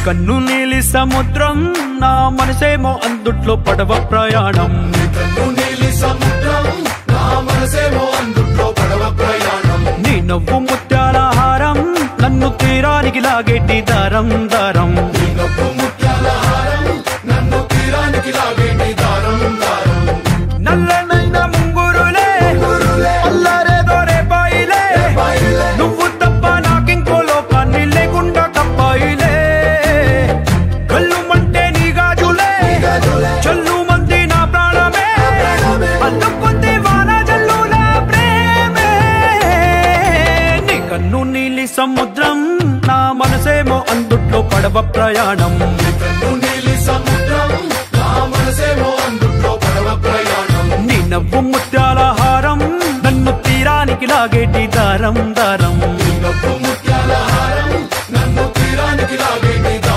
కన్ను నీలి సముద్రం నా మనసేమో అందుట్లో పడవ ప్రయాణం కన్ను నీలి సముద్రం నా మనసేమో అందుట్లో పడవ ప్రయాణం నీ నవ్వు ముత్యాల హారం నన్ను తీరానికి లాగేటి దారం దారం నీ నవ్వు ముత్యాల హారం నన్ను తీరానికి లాగేటి దారం దారం నల్లనైన ముంగురులే అల్లారేదో రేపాయిలే బయలే నువ్వు తప్ప నాకింకో లోకాన్ని లేకుండా కప్పాయిలే కళ్ళు మంటే నీ గాజులే గజులే చల్లు మంది నా ప్రాణమే అందుకుంది వాన జల్లుల ప్రేమే నీ కన్ను నీలి సముద్రం నా మనసేమో అందుట్లో పడవ ప్రయాణం కన్ను నీలి సముద్రం నా మనసేమో అందుట్లో పడవ ప్రయాణం నీ నవ్వు ముత్యాల హారం నన్ను తీరానికి లాగేటి దారం దారం నీ నవ్వు ముత్యాల హారం నన్ను తీరానికి లాగేటి దారం